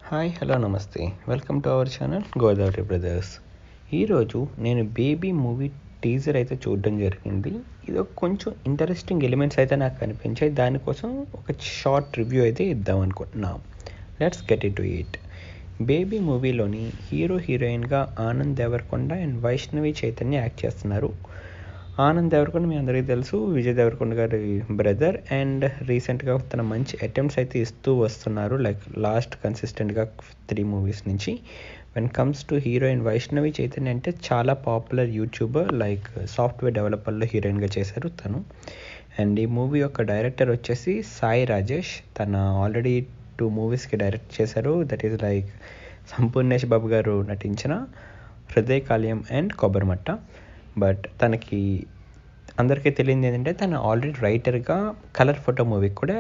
hi hello namaste welcome to our channel Godavari brothers ఈరోజు నేను baby movie teaser అయితే చూడడం జరిగింది ఇది ఒక కొంచెం ఇంట్రెస్టింగ్ ఎలిమెంట్స్ అయితే నాకు కనిపించాయి దానికోసం ఒక షార్ట్ రివ్యూ అయితే ఇద్దాం అనుకుంటున్నాం let's get it to it baby మూవీలోని హీరో హీరోయిన్గా ఆనంద్ దేవరకొండ అండ్ వైష్ణవి చైతన్య యాక్ట్ చేస్తున్నారు ఆనంద్ దేవరకొండ మీ అందరికీ తెలుసు విజయ్ దేవరకొండ గారి బ్రదర్ అండ్ రీసెంట్గా తన మంచి అటెంప్ట్స్ అయితే ఇస్తూ వస్తున్నారు లైక్ లాస్ట్ కన్సిస్టెంట్గా త్రీ మూవీస్ నుంచి when comes to heroine Vaishnavi Chaitanya అంటే చాలా పాపులర్ యూట్యూబర్ లైక్ సాఫ్ట్వేర్ డెవలపర్లో హీరోయిన్గా చేశారు తను అండ్ ఈ మూవీ యొక్క డైరెక్టర్ వచ్చేసి సాయి రాజేష్ తన ఆల్రెడీ టూ మూవీస్కి డైరెక్ట్ చేశారు that is like Sampoornesh Babu garu నటించిన హృదయ కాళయం అండ్ కొబ్బరిమట్ట బట్ తనకి అందరికీ తెలియంది ఏంటంటే తను ఆల్రెడీ రైటర్గా కలర్ ఫోటో మూవీకి కూడా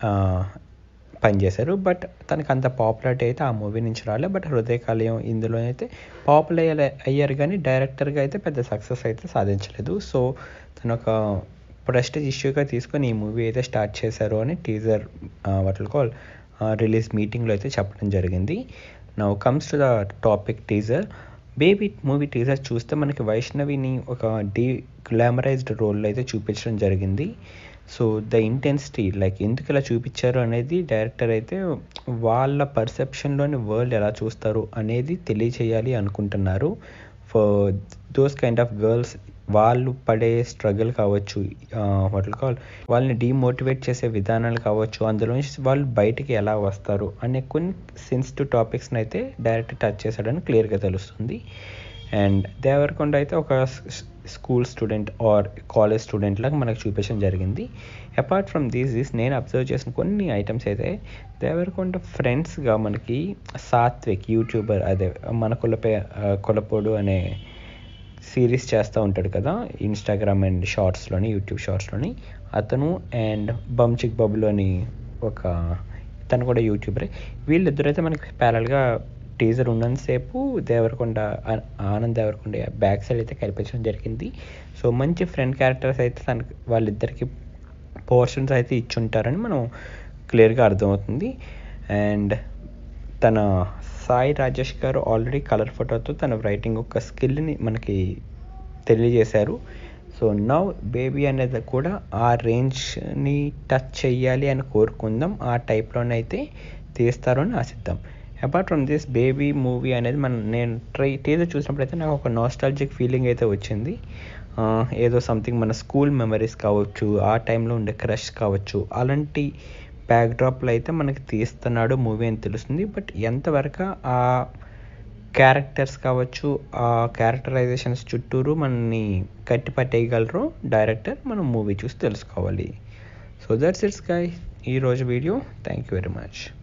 పనిచేశారు బట్ తనకు అంత పాపులారిటీ అయితే ఆ మూవీ నుంచి రాలే బట్ హృదయకాలయం ఇందులో అయితే పాపులర్ అయ్యారు కానీ డైరెక్టర్గా అయితే పెద్ద సక్సెస్ అయితే సాధించలేదు సో తను ఒక ప్రెస్టేజ్ ఇష్యూగా తీసుకొని ఈ మూవీ అయితే స్టార్ట్ చేశారు అని టీజర్ వాటి కాల్ రిలీజ్ మీటింగ్లో అయితే చెప్పడం జరిగింది now comes to the topic teaser baby movie teaser చూస్తే మనకి వైష్ణవిని ఒక డీ గ్లామరైజ్డ్ రోల్లో అయితే చూపించడం జరిగింది సో ద ఇంటెన్సిటీ లైక్ ఎందుకు ఇలా చూపించారు అనేది డైరెక్టర్ అయితే వాళ్ళ పర్సెప్షన్లోని వరల్డ్ ఎలా చూస్తారు అనేది తెలియచేయాలి అనుకుంటున్నారు for those kind of girls వాళ్ళు పడే స్ట్రగుల్ కావచ్చు వాటి కాల్ వాళ్ళని డీమోటివేట్ చేసే విధానాలు కావచ్చు అందులో నుంచి వాళ్ళు బయటికి ఎలా వస్తారు అనే కొన్ని సెన్సిటివ్ టాపిక్స్ని అయితే డైరెక్ట్ టచ్ చేశాడని క్లియర్గా తెలుస్తుంది అండ్ దేవరకొండ అయితే ఒక school student or college student లాగా మనకు చూపించడం జరిగింది అపార్ట్ ఫ్రమ్ దీస్ దీస్ నేను అబ్జర్వ్ చేసిన కొన్ని ఐటమ్స్ అయితే దేవరకొండ ఫ్రెండ్స్గా మనకి సాత్విక్ యూట్యూబర్ అదే మన కొలపే కొలపోడు అనే సిరీస్ చేస్తూ ఉంటాడు కదా ఇన్స్టాగ్రామ్ అండ్ షార్ట్స్లోని యూట్యూబ్ షార్ట్స్లోని అతను అండ్ బంచిక్ బబులోని ఒక తను కూడా యూట్యూబరే వీళ్ళిద్దరైతే మనకి ప్యారల్గా టీజర్ ఉన్నంతసేపు దేవరకొండ ఆనంద్ దేవరకొండ బ్యాక్ సైడ్ అయితే కనిపించడం జరిగింది సో మంచి ఫ్రెండ్ క్యారెక్టర్స్ అయితే తనకి వాళ్ళిద్దరికి పోర్షన్స్ అయితే ఇచ్చుంటారని మనం క్లియర్గా అర్థమవుతుంది అండ్ తన సాయి రాజేష్ గారు ఆల్రెడీ కలర్ ఫోటోతో తన రైటింగ్ ఒక స్కిల్ని మనకి తెలియజేశారు సో నవ్ బేబీ అనేది కూడా ఆ రేంజ్ని టచ్ చెయ్యాలి అని కోరుకుందాం ఆ టైప్లోనైతే తీస్తారు అని ఆశిద్దాం apart from this baby movie అనేది మనం నేను ట్రై టీజర్ చూసినప్పుడు అయితే నాకు ఒక నాస్టాలజిక్ ఫీలింగ్ అయితే వచ్చింది ఏదో సంథింగ్ మన స్కూల్ మెమరీస్ కావచ్చు ఆ టైంలో ఉండే క్రష్ కావచ్చు అలాంటి బ్యాక్డ్రాప్లో అయితే మనకి తీస్తున్నాడు మూవీ అని తెలుస్తుంది బట్ ఎంతవరకు ఆ క్యారెక్టర్స్ కావచ్చు ఆ క్యారెక్టరైజేషన్స్ చుట్టూరు మనని కట్టి పట్టేయగలరు డైరెక్టర్ మనం మూవీ చూసి తెలుసుకోవాలి సో దట్స్ ఇట్స్ గాయ్ ఈరోజు video thank you very much